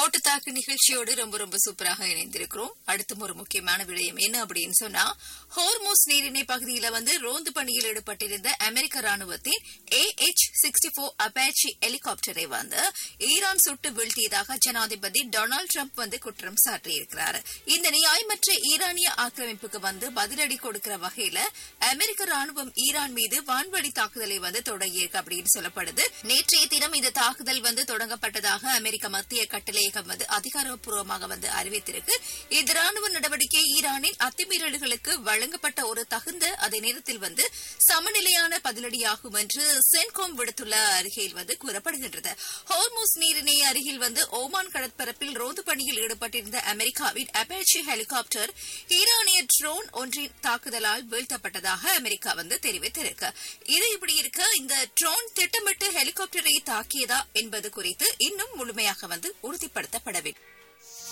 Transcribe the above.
போட்டு தாக்கு நிகழ்ச்சியோடு ரொம்ப ரொம்ப சூப்பராக இணைந்திருக்கிறோம் அடுத்தும் ஒரு முக்கியமான விடயம் என்ன அப்படின்னு சொன்னா ஹோர்மோஸ் நீரிணை பகுதியில வந்து ரோந்து பணியில் ஈடுபட்டிருந்த அமெரிக்க ராணுவத்தின் A H sixty four Apache ஹெலிகாப்டரை வந்து ஈரான் சுட்டு வீழ்த்தியதாக ஜனாதிபதி டொனால்டு ட்ரம்ப் வந்து குற்றம் சாட்டியிருக்கிறார் இந்த நியாயமற்ற ஈரானிய ஆக்கிரமிப்புக்கு வந்து பதிலடி கொடுக்கிற வகையில அமெரிக்க ராணுவம் ஈரான் மீது வான்வழி தாக்குதலை வந்து தொடங்கியிருக்கு அப்படின்னு சொல்லப்படுது நேற்றைய தினம் இந்த தாக்குதல் வந்து தொடங்கப்பட்டதாக அமெரிக்க மத்திய கட்டளையகம் வந்து அதிகாரப்பூர்வமாக வந்து அறிவித்திருக்கு இந்த ராணுவ நடவடிக்கை ஈரானின் அத்துமீறல்களுக்கு வழங்கப்பட்ட ஒரு தகுந்த அதே நேரத்தில் வந்து சமநிலையான பதிலடியாகும் என்று சென்கோம் விடுத்துள்ள அறிக்கையில் வந்து கூறப்படுகின்றது ஹோர்மோஸ் நீரிணை அருகில் வந்து ஓமான் கடற்பரப்பில் ரோந்து பணியில் ஈடுபட்டிருந்த அமெரிக்காவின் அபேச்சி ஹெலிகாப்டர் ஈரானிய ட்ரோன் ஒன்றின் தாக்குதலால் வீழ்த்தப்பட்டதாக அமெரிக்கா வந்து தெரிவித்திருக்கு இது இப்படி இருக்க இந்த ட்ரோன் திட்டமிட்டு ஹெலிகாப்டரை தாக்கியதா என்பது குறித்து இன்னும் முழுமையாக வந்து உறுதிப்படுத்தப்படவில்லை